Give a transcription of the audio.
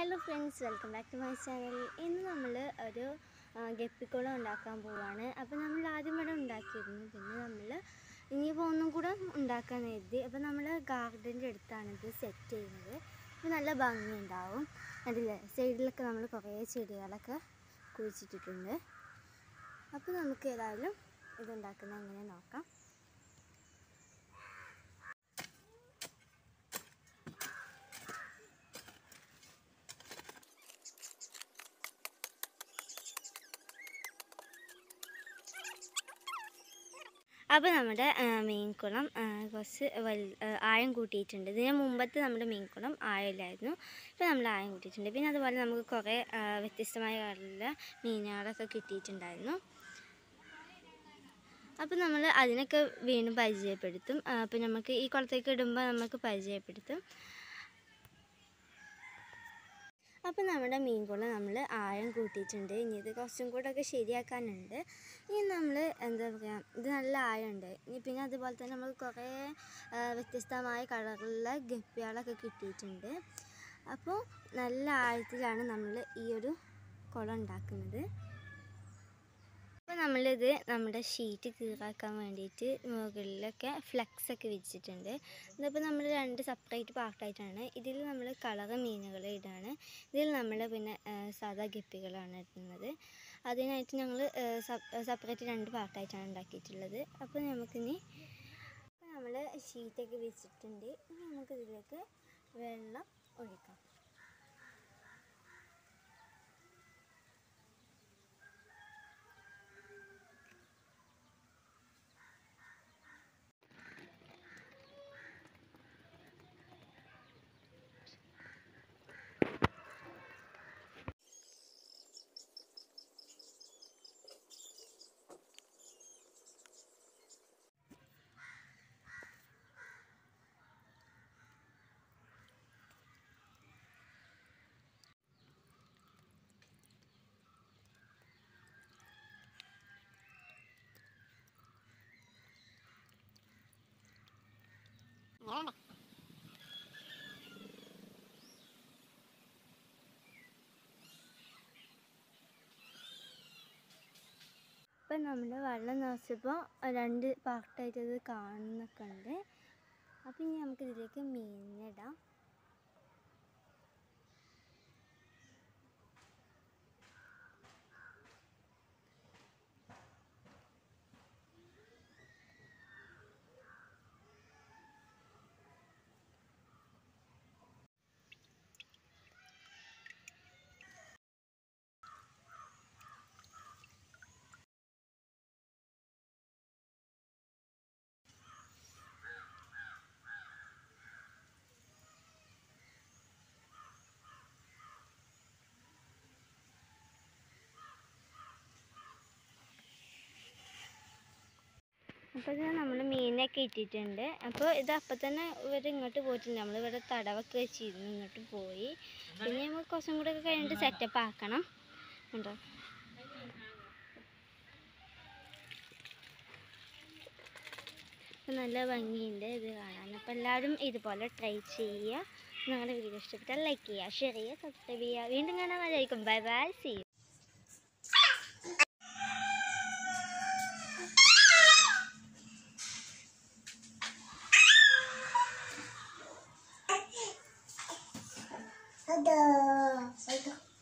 Hello friends welcome back to my channel ഇന്ന് നമ്മൾ ഒരു ആ, ഗപ്പിക്കുളം ഉണ്ടാക്കാൻ പോവാണ് അപ്പോൾ നമ്മൾ ആദ്യം ഇവിടെ ഉണ്ടാക്കിയിരുന്നു പിന്നെ നമ്മൾ ഇനിയിപ്പോൾ ഒന്നും കൂടെ ഉണ്ടാക്കാൻ എഴുതി അപ്പോൾ നമ്മൾ ഗാർഡൻ്റെ അടുത്താണ് ഇത് സെറ്റ് ചെയ്യുന്നത് അപ്പോൾ നല്ല ഭംഗിയുണ്ടാവും അതില്ലേ സൈഡിലൊക്കെ നമ്മൾ കുറേ ചെടികളൊക്കെ കുഴിച്ചിട്ടിട്ടുണ്ട് അപ്പോൾ നമുക്ക് ഏതായാലും ഇതുണ്ടാക്കുന്നത് എങ്ങനെ നോക്കാം അപ്പോൾ നമ്മുടെ ആ, മീൻകുളം ആ, കുറച്ച് വൽ ആ, ആഴം കൂട്ടിയിട്ടുണ്ട് ഇതിന് മുമ്പത്തെ നമ്മുടെ മീൻകുളം ആഴമില്ലായിരുന്നു ഇപ്പോൾ നമ്മൾ ആഴം കൂട്ടിയിട്ടുണ്ട് പിന്നെ അതുപോലെ നമുക്ക് കുറേ ആ, വ്യത്യസ്തമായ കളറിലുള്ള മീനുകളൊക്കെ കിട്ടിയിട്ടുണ്ടായിരുന്നു അപ്പോൾ നമ്മൾ അതിനൊക്കെ വീണ്ടും പരിചയപ്പെടുത്തും ആ, അപ്പോൾ നമുക്ക് ഈ കുളത്തേക്ക് ഇടുമ്പോൾ നമുക്ക് പരിചയപ്പെടുത്തും അപ്പോൾ നമ്മുടെ മീൻകുളം നമ്മൾ ആഴം കൂട്ടിയിട്ടുണ്ട് ഇനി ഇത് കുറച്ചും കൂടെ ഒക്കെ ശരിയാക്കാനുണ്ട് ഇനി നമ്മൾ എന്താ പറയുക ഇത് നല്ല ആഴമുണ്ട് ഇനി പിന്നെ അതുപോലെ തന്നെ നമുക്ക് കുറേ ആ, വ്യത്യസ്തമായ കളറിലുള്ള ഗപ്പികളൊക്കെ കിട്ടിയിട്ടുണ്ട് അപ്പോൾ നല്ല ആഴത്തിലാണ് നമ്മൾ ഈ ഒരു കുളം ഉണ്ടാക്കുന്നത് അപ്പോൾ നമ്മളിത് നമ്മുടെ ഷീറ്റ് കീറാക്കാൻ വേണ്ടിയിട്ട് മുകളിലൊക്കെ ഫ്ലെക്സ് ഒക്കെ വെച്ചിട്ടുണ്ട് ഇതിപ്പോൾ നമ്മൾ രണ്ട് സെപ്പറേറ്റ് പാർട്ടായിട്ടാണ് ഇതിൽ നമ്മൾ കളർ മീനുകൾ ഇടാണ് ഇതിൽ നമ്മൾ പിന്നെ ആ, സാധാ ഗപ്പികളാണ് ഇടുന്നത് അതിനായിട്ട് ഞങ്ങൾ സെപ്പറേറ്റ് രണ്ട് പാർട്ടായിട്ടാണ് ഉണ്ടാക്കിയിട്ടുള്ളത് അപ്പോൾ നമുക്കിനി നമ്മൾ ഷീറ്റൊക്കെ വെച്ചിട്ടുണ്ട് ഇനി നമുക്ക് ഇതിലേക്ക് വെള്ളം ഒഴിക്കാം ഇപ്പം നമ്മുടെ വെള്ളം നിറച്ചപ്പോൾ രണ്ട് പാർട്ടായിട്ട് ഇത് കാണുന്നൊക്കെ ഉണ്ട് അപ്പം ഇനി നമുക്ക് ഇതിലേക്ക് മീനിടാം അപ്പോൾ ഇത് നമ്മൾ മീനൊക്കെ ഇട്ടിട്ടുണ്ട് അപ്പോൾ ഇത് അപ്പം തന്നെ ഇവർ ഇങ്ങോട്ട് പോയിട്ടുണ്ട് നമ്മളിവിടെ തടവൊക്കെ വെച്ചിരുന്നു ഇങ്ങോട്ട് പോയി പിന്നെ നമുക്ക് കുറച്ചും കൂടെ ഒക്കെ കഴിഞ്ഞിട്ട് സെറ്റപ്പ് ആക്കണം ഉണ്ടോ അപ്പോൾ നല്ല ഭംഗിയുണ്ട് ഇത് കാണാൻ അപ്പോൾ എല്ലാവരും ഇതുപോലെ ട്രൈ ചെയ്യുക നിങ്ങളുടെ വീഡിയോ ഇഷ്ടപ്പെട്ടാൽ ലൈക്ക് ചെയ്യുക ഷെയർ ചെയ്യുക സബ്സ്ക്രൈബ് ചെയ്യുക വീണ്ടും കാണാൻ വരായിരിക്കും bye bye see you Ada. Ada.